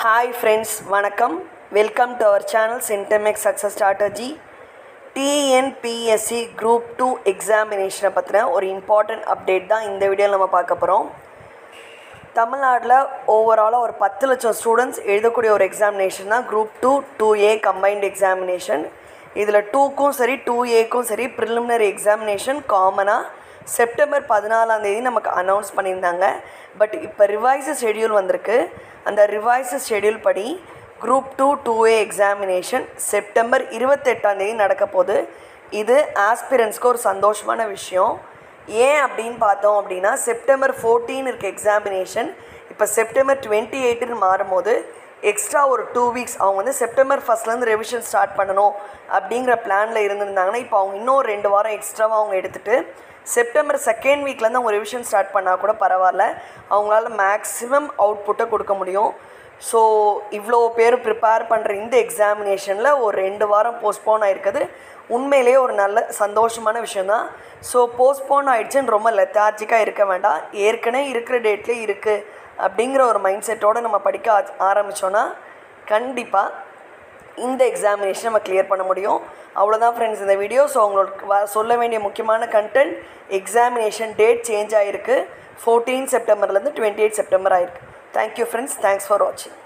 hi friends வணக்கம் welcome to our channel சின்டமெக் success strategy TNPSC group two எக்ஸாமினேஷனை பற்றின ஒரு இம்பார்ட்டன்ட் அப்டேட் தான் இந்த வீடியோவில் நம்ம பார்க்க போகிறோம் தமிழ்நாட்டில் ஓவராலாக ஒரு பத்து லட்சம் ஸ்டூடெண்ட்ஸ் எழுதக்கூடிய ஒரு எக்ஸாமினேஷன் தான் group two two A combined examination இதில் டூக்கும் சரி டூ ஏக்கும் சரி ப்ரிலிமினரி எக்ஸாமினேஷன் காமனாக செப்டம்பர் பதினாலாம் தேதி நமக்கு அனௌன்ஸ் பண்ணியிருந்தாங்க பட் இப்போ ரிவைஸ் ஷெடியூல் வந்திருக்கு அந்த ரிவைஸ் ஷெடியூல் படி group two two A examination September இருபத்தெட்டாம் தேதி நடக்க போகுது இது ஆஸ்பிரன்ஸ்க்கு ஒரு சந்தோஷமான விஷயம் ஏன் அப்படின்னு பார்த்தோம் அப்படின்னா செப்டம்பர் ஃபோர்டீன் இருக்க எக்ஸாமினேஷன் இப்போ செப்டம்பர் டுவெண்ட்டி எயிட்டுன்னு மாறும்போது எக்ஸ்ட்ரா ஒரு டூ வீக்ஸ் அவங்க வந்து செப்டம்பர் ஃபஸ்ட்லேருந்து ரெவிஷன் ஸ்டார்ட் பண்ணணும் அப்படிங்கிற பிளானில் இருந்திருந்தாங்கன்னா இப்போ அவங்க இன்னும் ரெண்டு வாரம் எக்ஸ்ட்ராவாக அவங்க எடுத்துகிட்டு செப்டம்பர் செகண்ட் வீக்லேருந்து அவங்க ரெவிஷன் ஸ்டார்ட் பண்ணால் கூட பரவாயில்ல அவங்களால மேக்ஸிமம் அவுட்புட்டை கொடுக்க முடியும் ஸோ இவ்வளோ பேர் ப்ரிப்பேர் பண்ணுற இந்த எக்ஸாமினேஷனில் ஒரு ரெண்டு வாரம் போஸ்ட்போன் ஆயிருக்குது உண்மையிலேயே ஒரு நல்ல சந்தோஷமான விஷயந்தான் ஸோ போஸ்ட்போன் ஆயிடுச்சுன்னு ரொம்ப லெத்தார்ஜிக்காக இருக்க வேண்டாம் ஏற்கனவே இருக்கிற டேட்லேயே இருக்குது அப்படிங்கிற ஒரு மைண்ட் செட்டோடு நம்ம படிக்க ஆ- ஆரம்பிச்சோன்னா கண்டிப்பாக இந்த எக்ஸாமினேஷன் நம்ம கிளியர் பண்ண முடியும் அவ்வளோதான் ஃப்ரெண்ட்ஸ் இந்த வீடியோ ஸோ உங்களுக்கு வ- சொல்ல வேண்டிய முக்கியமான கண்டென்ட் எக்ஸாமினேஷன் டேட் சேஞ்ச் ஆகிருக்கு ஃபோர்டீன் செப்டம்பர்லேருந்து டுவெண்ட்டி எயிட் செப்டம்பர் ஆயிருக்கு தேங்க்யூ ஃப்ரெண்ட்ஸ் தேங்க்ஸ் ஃபார் வாட்சிங்